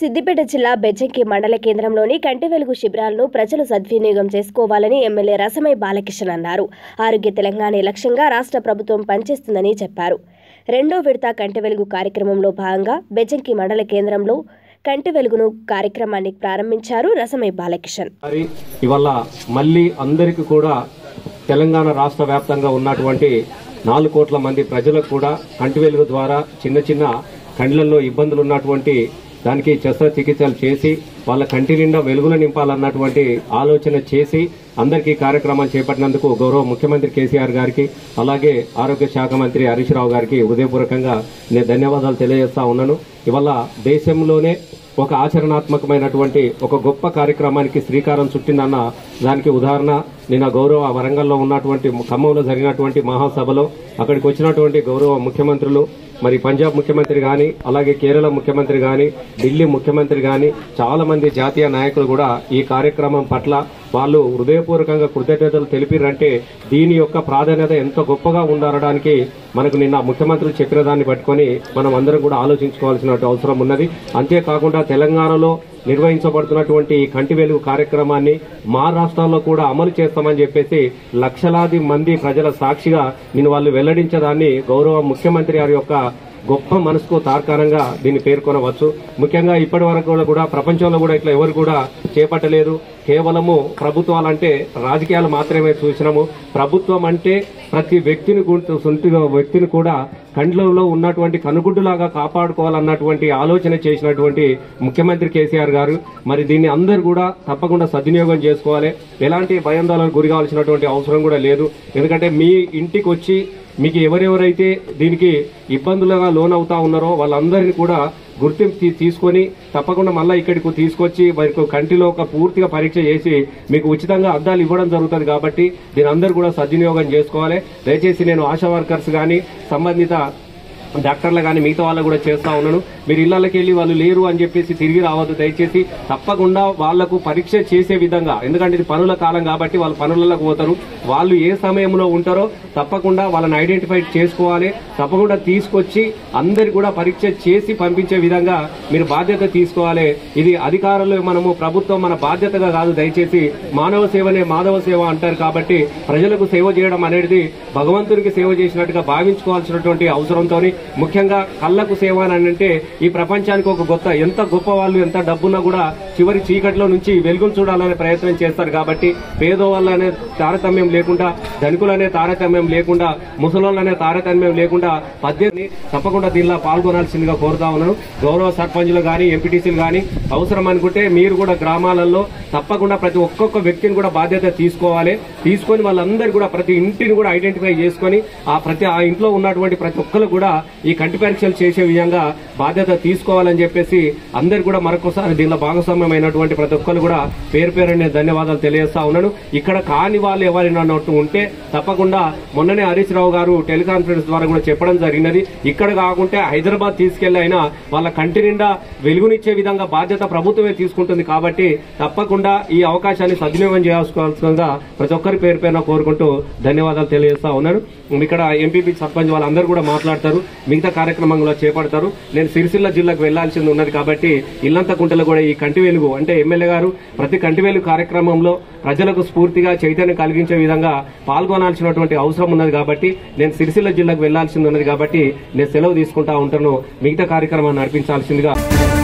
సిద్దిపేట జిల్లా బెజ్జంకి మండల కేంద్రంలోని కంటి వెలుగు శిబిరాలను ప్రజలు సద్వినియోగం చేసుకోవాలని ఎమ్మెల్యే రసమై బాలకిషన్ అన్నారు ఆరోగ్య తెలంగాణ లక్ష్యంగా రాష్ట్ర ప్రభుత్వం పనిచేస్తుందని చెప్పారు రెండో విడత కంటి వెలుగు కార్యక్రమంలో భాగంగా బెజ్జంకి మండల కేంద్రంలో కంటి వెలుగును కార్యక్రమాన్ని ప్రారంభించారు రసమై బాలకిషన్ మరి ఇవాళ మళ్ళీ అందరికీ కూడా తెలంగాణ రాష్ట్ర వ్యాప్తంగా ఉన్నటువంటి నాలుగు కోట్ల మంది ప్రజలకు కూడా కంటి వెలుగు ద్వారా చిన్న చిన్న కండ్లలో ఇబ్బందులు ఉన్నటువంటి దానికి శస్త్రచికిత్సలు చేసి వాళ్ళ కంటి నిండా వెలుగులు నింపాలన్నటువంటి ఆలోచన చేసి అందరికీ కార్యక్రమాలు చేపట్టినందుకు గౌరవ ముఖ్యమంత్రి కేసీఆర్ గారికి అలాగే ఆరోగ్య శాఖ మంత్రి హరీష్ రావు గారికి హృదయపూర్వకంగా నేను ధన్యవాదాలు తెలియజేస్తా ఉన్నాను ఇవాళ దేశంలోనే ఒక ఆచరణాత్మకమైనటువంటి ఒక గొప్ప కార్యక్రమానికి శ్రీకారం చుట్టిందన్న దానికి ఉదాహరణ నిన్న గౌరవ వరంగల్లో ఉన్నటువంటి ఖమ్మంలో జరిగినటువంటి మహాసభలో అక్కడికి వచ్చినటువంటి గౌరవ ముఖ్యమంత్రులు మరి పంజాబ్ ముఖ్యమంత్రి గాని అలాగే కేరళ ముఖ్యమంత్రి గాని ఢిల్లీ ముఖ్యమంత్రి గాని చాలా మంది జాతీయ నాయకులు కూడా ఈ కార్యక్రమం పట్ల వాళ్ళు హృదయపూర్వకంగా కృతజ్ఞతలు తెలిపిరంటే దీని యొక్క ప్రాధాన్యత ఎంత గొప్పగా ఉందనడానికి మనకు నిన్న ముఖ్యమంత్రులు చెప్పిన దాన్ని పట్టుకొని మనం అందరం కూడా ఆలోచించుకోవాల్సిన అవసరం ఉన్నది అంతేకాకుండా తెలంగాణలో నిర్వహించబడుతున్నటువంటి ఈ కంటి వెలుగు కార్యక్రమాన్ని మా రాష్ట్రాల్లో కూడా అమలు చేస్తామని చెప్పేసి లక్షలాది మంది ప్రజల సాక్షిగా నేను వాళ్ళు వెల్లడించడాన్ని గౌరవ ముఖ్యమంత్రి గారి యొక్క గొప్ప మనసుకు తార్కాణంగా దీన్ని పేర్కొనవచ్చు ముఖ్యంగా ఇప్పటి వరకు కూడా ప్రపంచంలో కూడా ఇట్లా ఎవరు కూడా చేపట్టలేదు కేవలము ప్రభుత్వాలంటే రాజకీయాలు మాత్రమే చూసినాము ప్రభుత్వం అంటే ప్రతి వ్యక్తిని గు- సొంతిగా వ్యక్తిని కూడా కండ్లలో ఉన్నటువంటి కనుగుడ్డులాగా కాపాడుకోవాలన్నటువంటి ఆలోచన చేసినటువంటి ముఖ్యమంత్రి కేసీఆర్ గారు మరి దీన్ని అందరూ కూడా తప్పకుండా సద్వినియోగం చేసుకోవాలి ఎలాంటి భయాందోళనకు గురి కావాల్సినటువంటి అవసరం కూడా లేదు ఎందుకంటే మీ ఇంటికి వచ్చి మీకు ఎవరెవరైతే దీనికి ఇబ్బందులుగా లోన్ అవుతా ఉన్నారో వాళ్ళందరినీ కూడా గుర్తింపు తీ- తీసుకొని తప్పకుండా మళ్ళీ ఇక్కడికి తీసుకొచ్చి వారికి కంటిలో ఒక పూర్తిగా పరీక్ష చేసి మీకు ఉచితంగా అద్దాలు ఇవ్వడం జరుగుతుంది కాబట్టి దీని అందరూ కూడా సద్వినియోగం చేసుకోవాలి దయచేసి నేను ఆశా వర్కర్స్ కానీ సంబంధిత డాక్టర్లు కానీ మిగతా వాళ్ళు కూడా చేస్తా ఉన్నాను మీరు ఇళ్లకి వెళ్ళి వాళ్ళు లేరు అని చెప్పేసి తిరిగి రావద్దు దయచేసి తప్పకుండా వాళ్లకు పరీక్ష చేసే విధంగా ఎందుకంటే ఇది పనుల కాలం కాబట్టి వాళ్ళు పనులకు పోతారు వాళ్ళు ఏ సమయంలో ఉంటారో తప్పకుండా వాళ్ళని ఐడెంటిఫై చేసుకోవాలి తప్పకుండా తీసుకొచ్చి అందరి కూడా పరీక్ష చేసి పంపించే విధంగా మీరు బాధ్యత తీసుకోవాలి ఇది అధికారులు మనము ప్రభుత్వం మన బాధ్యతగా కాదు దయచేసి మానవ సేవనే మాధవ సేవ అంటారు కాబట్టి ప్రజలకు సేవ చేయడం అనేది భగవంతునికి సేవ చేసినట్టుగా భావించుకోవాల్సినటువంటి అవసరంతో ముఖ్యంగా కళ్ళకు సేవ అని అంటే ఈ ప్రపంచానికి ఒక గొప్ప ఎంత గొప్ప వాళ్ళు ఎంత డబ్బున్నా కూడా చివరి చీకట్లో నుంచి వెలుగును చూడాలనే ప్రయత్నం చేస్తారు కాబట్టి పేదవాళ్ళనే తారతమ్యం లేకుండా ధనికులనే తారతమ్యం లేకుండా ముసలోళ్ళనే తారతమ్యం లేకుండా పద్దెనిమిది తప్పకుండా దీనిలో పాల్గొనాల్సిందిగా కోరుతా ఉన్నాను గౌరవ సర్పంచులు గాని ఎంపీటీసీలు గాని అవసరం అనుకుంటే మీరు కూడా గ్రామాలలో తప్పకుండా ప్రతి ఒక్కొక్క వ్యక్తిని కూడా బాధ్యత తీసుకోవాలి తీసుకొని వాళ్ళందరూ కూడా ప్రతి ఇంటిని కూడా ఐడెంటిఫై చేసుకొని ఆ ప్రతి ఆ ఇంట్లో ఉన్నటువంటి ప్రతి ఒక్కరు కూడా ఈ కంటి పరీక్షలు చేసే విధంగా బాధ్యత తీసుకోవాలని చెప్పేసి అందరు కూడా మరొకసారి దీనిలో భాగస్వామ్యమైనటువంటి ప్రతి ఒక్కరు కూడా పేరు పేరు నేను ధన్యవాదాలు తెలియజేస్తా ఉన్నాను ఇక్కడ కాని వాళ్ళు ఎవరైనా ఉన్నట్టు ఉంటే తప్పకుండా మొన్ననే హరీష్ రావు గారు టెలికాన్ఫరెన్స్ ద్వారా కూడా చెప్పడం జరిగినది ఇక్కడ కాకుంటే హైదరాబాద్ తీసుకెళ్లి అయినా వాళ్ళ కంటి నిండా వెలుగునిచ్చే విధంగా బాధ్యత ప్రభుత్వమే తీసుకుంటుంది కాబట్టి తప్పకుండా ఈ అవకాశాన్ని సద్వినియోగం చేసుకోవాల్సిందిగా ప్రతి ఒక్కరి పేరు పేరున కోరుకుంటూ ధన్యవాదాలు తెలియజేస్తా ఉన్నాను ఇక్కడ ఎంపీపీ సర్పంచ్ వాళ్ళందరూ కూడా మాట్లాడతారు మిగతా కార్యక్రమంలో చేపడతారు నేను సిరిసిల్ల జిల్లాకు వెళ్లాల్సింది ఉన్నది కాబట్టి ఇల్లంత కుంటలో కూడా ఈ కంటి వెలుగు అంటే ఎమ్మెల్యే గారు ప్రతి కంటి వెలుగు కార్యక్రమంలో ప్రజలకు స్ఫూర్తిగా చైతన్యం కలిగించే విధంగా పాల్గొనాల్సినటువంటి అవసరం ఉన్నది కాబట్టి నేను సిరిసిల్ల జిల్లాకు వెళ్లాల్సింది ఉన్నది కాబట్టి నేను సెలవు తీసుకుంటా ఉంటాను మిగతా కార్యక్రమాన్ని నడిపించాల్సిందిగా